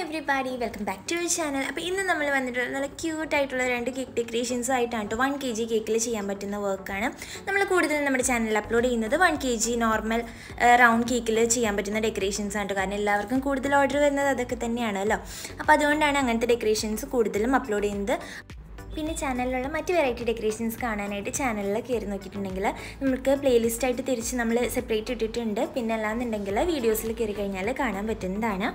everybody welcome back to your channel അപ്പോൾ ഇന്ന് നമ്മൾ വന്നിട്ടുള്ള നല്ല ക്യൂട്ട് ആയിട്ടുള്ള രണ്ട് കേക്ക് ഡെക്കറേഷൻസ് ആയിട്ടാണ് കേട്ടോ വൺ കെ ജി കേക്കിൽ ചെയ്യാൻ പറ്റുന്ന വർക്കാണ് നമ്മൾ കൂടുതലും നമ്മുടെ ചാനലിൽ അപ്ലോഡ് ചെയ്യുന്നത് one K G normal round കേക്കിൽ ചെയ്യാൻ പറ്റുന്ന ഡെക്കറേഷൻസ് ആണ് കേട്ടോ കാരണം എല്ലാവർക്കും കൂടുതൽ ഓർഡർ വരുന്നത് അതൊക്കെ തന്നെയാണല്ലോ അപ്പോൾ അതുകൊണ്ടാണ് അങ്ങനത്തെ ഡെക്കറേഷൻസ് കൂടുതലും അപ്ലോഡ് ചെയ്യുന്നത് പിന്നെ ചാനലിലുള്ള മറ്റ് വെറൈറ്റി ഡെക്കറേഷൻസ് കാണാനായിട്ട് ചാനലിൽ കയറി നോക്കിയിട്ടുണ്ടെങ്കിൽ നമുക്ക് പ്ലേലിസ്റ്റ് ആയിട്ട് തിരിച്ച് നമ്മൾ സെപ്പറേറ്റ് ഇട്ടിട്ടുണ്ട് പിന്നെ അല്ലാന്നുണ്ടെങ്കിൽ വീഡിയോസിൽ കയറി കഴിഞ്ഞാൽ കാണാൻ പറ്റുന്നതാണ്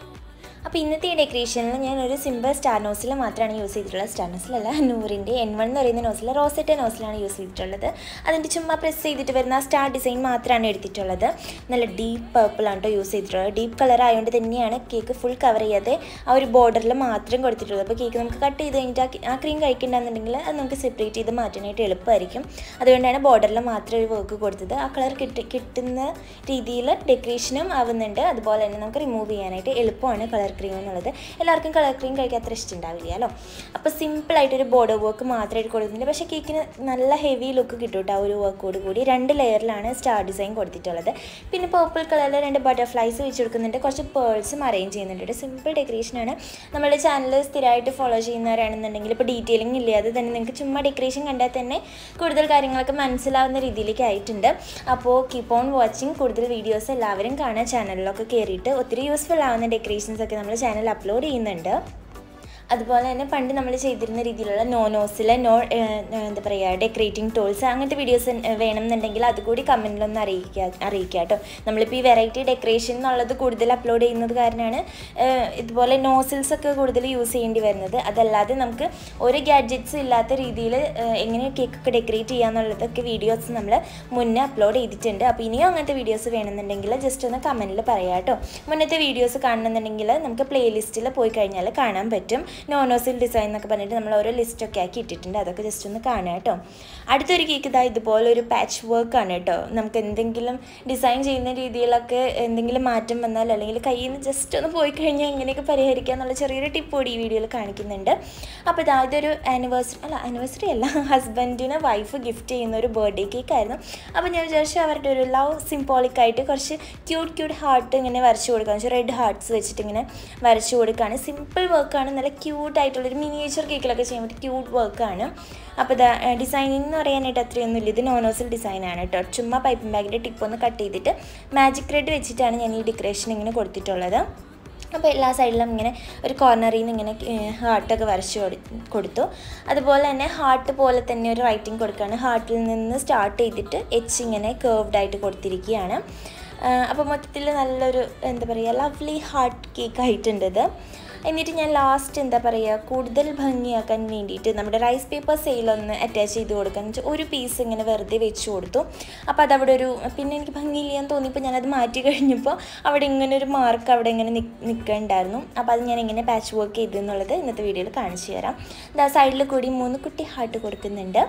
അപ്പോൾ ഇന്നത്തെ ഈ ഡെക്കറേഷനിൽ ഞാൻ ഒരു സിമ്പിൾ സ്റ്റാർ നോസിൽ മാത്രമാണ് യൂസ് ചെയ്തിട്ടുള്ളത് സ്റ്റാർ നോസിലല്ല നൂറിൻ്റെ എൻ വൺ എന്ന് പറയുന്ന നോസിൽ റോസറ്റ നോസിലാണ് യൂസ് ചെയ്തിട്ടുള്ളത് അതിൻ്റെ ചുമ്മാ പ്രസ് ചെയ്തിട്ട് വരുന്ന സ്റ്റാർ ഡിസൈൻ മാത്രമാണ് എടുത്തിട്ടുള്ളത് നല്ല ഡീപ്പ് പർപ്പിളാണ് കേട്ടോ യൂസ് ചെയ്തിട്ടുള്ളത് ഡീപ്പ് കളർ ആയതുകൊണ്ട് തന്നെയാണ് കേക്ക് ഫുൾ കവർ ചെയ്യാതെ ആ ഒരു ബോർഡറിൽ മാത്രം കൊടുത്തിട്ടുള്ളത് അപ്പോൾ കേക്ക് നമുക്ക് കട്ട് ചെയ്ത് കഴിഞ്ഞിട്ട് ആ- ആ ക്രീം കഴിക്കണ്ടെന്നുണ്ടെങ്കിൽ അത് നമുക്ക് സെപ്പറേറ്റ് ചെയ്ത് മാറ്റാനായിട്ട് എളുപ്പമായിരിക്കും അതുകൊണ്ടാണ് ബോർഡറിൽ മാത്രം ഒരു വർക്ക് കൊടുത്തത് ആ കളർ കിട്ടി കിട്ടുന്ന രീതിയിൽ ഡെക്കറേഷനും ആവുന്നുണ്ട് അതുപോലെ തന്നെ നമുക്ക് റിമൂവ് ചെയ്യാനായിട്ട് എളുപ്പമാണ് കളർ ക്രീം എന്നുള്ളത് എല്ലാവർക്കും കളർ ക്രീം കഴിക്കാൻ അത്ര ഇഷ്ടമുണ്ടാവില്ലല്ലോ അപ്പോൾ സിമ്പിളായിട്ടൊരു ബോർഡർ വർക്ക് മാത്രമായിട്ട് കൊടുക്കുന്നുണ്ട് പക്ഷേ കേക്കിന് നല്ല ഹെവി ലുക്ക് കിട്ടും കേട്ടോ ആ ഒരു വർക്കോട് കൂടി രണ്ട് ലെയറിലാണ് സ്റ്റാർ ഡിസൈൻ കൊടുത്തിട്ടുള്ളത് പിന്നെ പർപ്പിൾ കളറിൽ രണ്ട് ബട്ടർഫ്ലൈസ് വെച്ച് കൊടുക്കുന്നുണ്ട് കുറച്ച് പേൾസും അറേഞ്ച് ചെയ്യുന്നുണ്ട് ഒരു സിമ്പിൾ ഡെക്കറേഷനാണ് നമ്മുടെ ചാനൽ സ്ഥിരമായിട്ട് ഫോളോ ചെയ്യുന്നവരാണെന്നുണ്ടെങ്കിൽ ഇപ്പോൾ ഡീറ്റെയിലിംഗ് ഇല്ലാതെ തന്നെ നിങ്ങൾക്ക് ചുമ്മാ ഡെക്കറേഷൻ കണ്ടാൽ തന്നെ കൂടുതൽ കാര്യങ്ങളൊക്കെ മനസ്സിലാവുന്ന രീതിയിലേക്ക് ആയിട്ടുണ്ട് അപ്പോൾ കീപ്പ് ഓൺ വാച്ചിങ് കൂടുതൽ വീഡിയോസ് എല്ലാവരും കാണാൻ ചാനലിലൊക്കെ കയറിയിട്ട് ഒത്തിരി യൂസ്ഫുൾ ആവുന്ന ഡെക്കറേഷൻസ് ഒക്കെ നമ്മൾ ചാനൽ അപ്ലോഡ് ചെയ്യുന്നുണ്ട് അതുപോലെ തന്നെ പണ്ട് നമ്മൾ ചെയ്തിരുന്ന രീതിയിലുള്ള നോ നോസിലെ നോ എന്താ പറയുക ഡെക്കറേറ്റിംഗ് ടൂൾസ് അങ്ങനത്തെ വീഡിയോസ് വേണമെന്നുണ്ടെങ്കിൽ അതുകൂടി കമൻറ്റിലൊന്ന് അറിയിക്കുക അറിയിക്കുക കേട്ടോ നമ്മളിപ്പോൾ ഈ വെറൈറ്റി ഡെക്കറേഷൻ എന്നുള്ളത് കൂടുതൽ അപ്ലോഡ് ചെയ്യുന്നത് കാരണമാണ് ഏഹ്, ഇതുപോലെ നോസിൽസ് ഒക്കെ കൂടുതൽ യൂസ് ചെയ്യേണ്ടി വരുന്നത് അതല്ലാതെ നമുക്ക് ഒരു ഗാഡ്ജറ്റ്സ് ഇല്ലാത്ത രീതിയിൽ എങ്ങനെ കേക്കൊക്കെ ഡെക്കറേറ്റ് ചെയ്യാന്നുള്ളതൊക്കെ വീഡിയോസ് നമ്മൾ മുന്നേ അപ്ലോഡ് ചെയ്തിട്ടുണ്ട് അപ്പോൾ ഇനിയും അങ്ങനത്തെ വീഡിയോസ് വേണമെന്നുണ്ടെങ്കിൽ ജസ്റ്റ് ഒന്ന് കമൻറ്റിൽ പറയാം കേട്ടോ മുന്നത്തെ വീഡിയോസ് കാണണമെന്നുണ്ടെങ്കിൽ നമുക്ക് പ്ലേലിസ്റ്റിൽ പോയി കഴിഞ്ഞാൽ കാണാൻ പറ്റും നോനോസിൽ ഡിസൈൻ എന്നൊക്കെ പറഞ്ഞിട്ട് നമ്മൾ ഓരോ ലിസ്റ്റൊക്കെ ആക്കി ഇട്ടിട്ടുണ്ട് അതൊക്കെ ജസ്റ്റ് ഒന്ന് കാണാം കേട്ടോ അടുത്തൊരു കേക്ക് ഇതാ ഇതുപോലെ ഒരു പാച്ച് വർക്കാണ് കേട്ടോ നമുക്ക് എന്തെങ്കിലും ഡിസൈൻ ചെയ്യുന്ന രീതിയിലൊക്കെ എന്തെങ്കിലും മാറ്റം വന്നാൽ അല്ലെങ്കിൽ കയ്യിൽ നിന്ന് ജസ്റ്റ് ഒന്ന് പോയി കഴിഞ്ഞാൽ എങ്ങനെയൊക്കെ പരിഹരിക്കുക എന്നുള്ള ചെറിയൊരു ടിപ്പ് കൂടി ഈ വീഡിയോയിൽ കാണിക്കുന്നുണ്ട് അപ്പോൾ ഇതാ ഇതൊരു ആനിവേഴ്സറി അല്ല ആനിവേഴ്സറി അല്ല ഹസ്ബൻഡിന് വൈഫ് ഗിഫ്റ്റ് ചെയ്യുന്ന ഒരു ബർത്ത്ഡേ കേക്ക് ആയിരുന്നു അപ്പോൾ ഞാൻ വിചാരിച്ചു അവരുടെ ഒരു ലവ് സിംബോളിക് ആയിട്ട് കുറച്ച് ക്യൂട്ട് ക്യൂട്ട് ഹാർട്ട് ഇങ്ങനെ വരച്ചു കൊടുക്കുക റെഡ് ഹാർട്ട്സ് വെച്ചിട്ട് ഇങ്ങനെ വരച്ചു കൊടുക്കുകയാണ് സിമ്പിൾ വർക്കാണ് നല്ല ക്യൂട്ട് ആയിട്ടുള്ളൊരു മിനിയേച്ചർ കേക്കിലൊക്കെ ചെയ്യാൻ പറ്റിയ ക്യൂട്ട് വർക്കാണ് അപ്പോൾ ഇതാ ഡിസൈനിങ് എന്ന് പറയാനായിട്ട് അത്രയൊന്നും ഇല്ല ഇത് നോനോസിൽ ഡിസൈനാണ് കേട്ടോ ചുമ്മാ പൈപ്പിംഗ് ബാഗിൻ്റെ ടിപ്പ് ഒന്ന് കട്ട് ചെയ്തിട്ട് മാജിക് റെഡ് വെച്ചിട്ടാണ് ഞാൻ ഈ ഡെക്കറേഷൻ ഇങ്ങനെ കൊടുത്തിട്ടുള്ളത് അപ്പോൾ എല്ലാ സൈഡിലും ഇങ്ങനെ ഒരു കോർണറിൽ നിന്ന് ഇങ്ങനെ ഹാർട്ടൊക്കെ വരച്ച് കൊടു കൊടുത്തു അതുപോലെ തന്നെ ഹാർട്ട് പോലെ തന്നെ ഒരു റൈറ്റിംഗ് കൊടുക്കുകയാണ് ഹാർട്ടിൽ നിന്ന് സ്റ്റാർട്ട് ചെയ്തിട്ട് എച്ച് ഇങ്ങനെ കേർവ്ഡ് ആയിട്ട് കൊടുത്തിരിക്കുകയാണ് അപ്പോൾ മൊത്തത്തിൽ നല്ലൊരു എന്താ പറയുക ലവ്ലി ഹാർട്ട് കേക്ക് ആയിട്ടുണ്ട് ഇത് എന്നിട്ട് ഞാൻ ലാസ്റ്റ് എന്താ പറയുക കൂടുതൽ ഭംഗിയാക്കാൻ വേണ്ടിയിട്ട് നമ്മുടെ റൈസ് പേപ്പർ സെയിലൊന്ന് അറ്റാച്ച് ചെയ്ത് കൊടുക്കാൻ വെച്ചാൽ ഒരു പീസ് ഇങ്ങനെ വെറുതെ വെച്ച് കൊടുത്തു അപ്പോൾ അതവിടെ ഒരു പിന്നെ എനിക്ക് ഭംഗിയില്ലാന്ന് തോന്നിയപ്പോൾ ഞാനത് മാറ്റി കഴിഞ്ഞപ്പോൾ അവിടെ ഇങ്ങനെ ഒരു മാർക്ക് അവിടെ ഇങ്ങനെ നിൽക്കുന്നുണ്ടായിരുന്നു അപ്പോൾ അത് ഞാൻ എങ്ങനെ പാച്ച് വർക്ക് ചെയ്തു എന്നുള്ളത് ഇന്നത്തെ വീഡിയോയിൽ കാണിച്ചു തരാം ഇതാ സൈഡിൽ കൂടി മൂന്ന് കുട്ടി ഹാർട്ട് കൊടുക്കുന്നുണ്ട്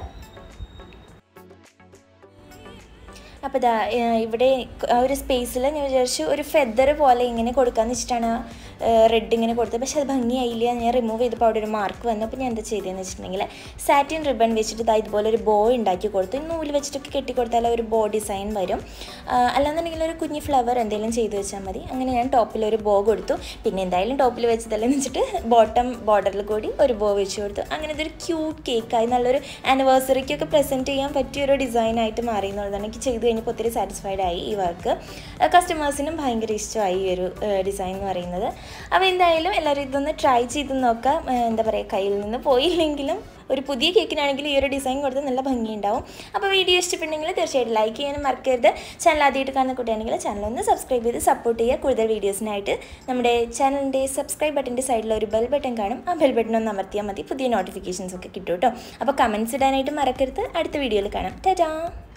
അപ്പോൾ ഇതാ ഏഹ് ഇവിടെ ആ ഒരു സ്പേസിൽ ഞാൻ വിചാരിച്ചു ഒരു ഫെദർ പോലെ ഇങ്ങനെ കൊടുക്കാമെന്ന് വെച്ചിട്ടാണ് റെഡ് ഇങ്ങനെ കൊടുത്തത് പക്ഷെ അത് ഭംഗിയായില്ല ഞാൻ റിമൂവ് ചെയ്തപ്പോൾ അവിടെ ഒരു മാർക്ക് വന്നു അപ്പോൾ ഞാൻ എന്താ ചെയ്തതെന്ന് വെച്ചിട്ടുണ്ടെങ്കിൽ സാറ്റിൻ റിബൺ വെച്ചിട്ട് ഇതാ ഇതുപോലെ ഒരു ബോ ഉണ്ടാക്കി കൊടുത്തു ഈ നൂല് വെച്ചിട്ടൊക്കെ കെട്ടി കൊടുത്താൽ ഒരു ബോ ഡിസൈൻ വരും ആ, അല്ലാന്നുണ്ടെങ്കിൽ ഒരു കുഞ്ഞ് ഫ്ലവർ എന്തെങ്കിലും ചെയ്ത് വെച്ചാൽ മതി അങ്ങനെ ഞാൻ ടോപ്പിൽ ഒരു ബോ കൊടുത്തു പിന്നെ എന്തായാലും ടോപ്പിൽ വെച്ചതല്ലെന്ന് വെച്ചിട്ട് ബോട്ടം ബോർഡറിൽ കൂടി ഒരു ബോ വെച്ച് കൊടുത്തു അങ്ങനെ ഇതൊരു ക്യൂട്ട് കേക്കായി നല്ലൊരു ആനിവേഴ്സറിക്കൊക്കെ പ്രസൻറ്റ് ചെയ്യാൻ പറ്റിയ ഒരു ഡിസൈനായിട്ട് മാറി എന്നുള്ളതാണ് എനിക്ക് ചെയ്ത് കഴിഞ്ഞപ്പോൾ ഒത്തിരി സാറ്റിസ്ഫൈഡ് ആയി ഈ വർക്ക് കസ്റ്റമേഴ്സിനും ഭയങ്കര ഇഷ്ടമായി ഈ ഒരു ഡിസൈൻ എന്ന് പറയുന്നത് അപ്പോൾ എന്തായാലും എല്ലാവരും ഇതൊന്ന് ട്രൈ ചെയ്ത് നോക്കാം ഏഹ് എന്താ പറയുക കയ്യിൽ നിന്ന് പോയില്ലെങ്കിലും ഒരു പുതിയ കേക്കിനാണെങ്കിൽ ഈ ഒരു ഡിസൈൻ കൊടുത്ത് നല്ല ഭംഗിയുണ്ടാവും അപ്പോൾ വീഡിയോ ഇഷ്ടപ്പെട്ടെങ്കിൽ തീർച്ചയായിട്ടും ലൈക്ക് ചെയ്യാനും മറക്കരുത് ചാനൽ ആദ്യമായിട്ട് കാണുന്ന കുട്ടിയാണെങ്കിൽ ചാനൽ ഒന്ന് സബ്സ്ക്രൈബ് ചെയ്ത് സപ്പോർട്ട് ചെയ്യുക കൂടുതൽ വീഡിയോസിനായിട്ട് നമ്മുടെ ചാനലിൻ്റെ സബ്സ്ക്രൈബ് ബട്ടൻ്റെ സൈഡിൽ ഒരു ബെൽ ബട്ടൺ കാണും ആ ബെൽ ബട്ടൺ ഒന്ന് അമർത്തിയാൽ മതി പുതിയ നോട്ടിഫിക്കേഷൻസ് ഒക്കെ കിട്ടും കേട്ടോ അപ്പോൾ കമൻറ്റ്സ് ഇടാനായിട്ട് മറക്കരുത് അടുത്ത വീഡിയോയിൽ കാണാം ടാറ്റാ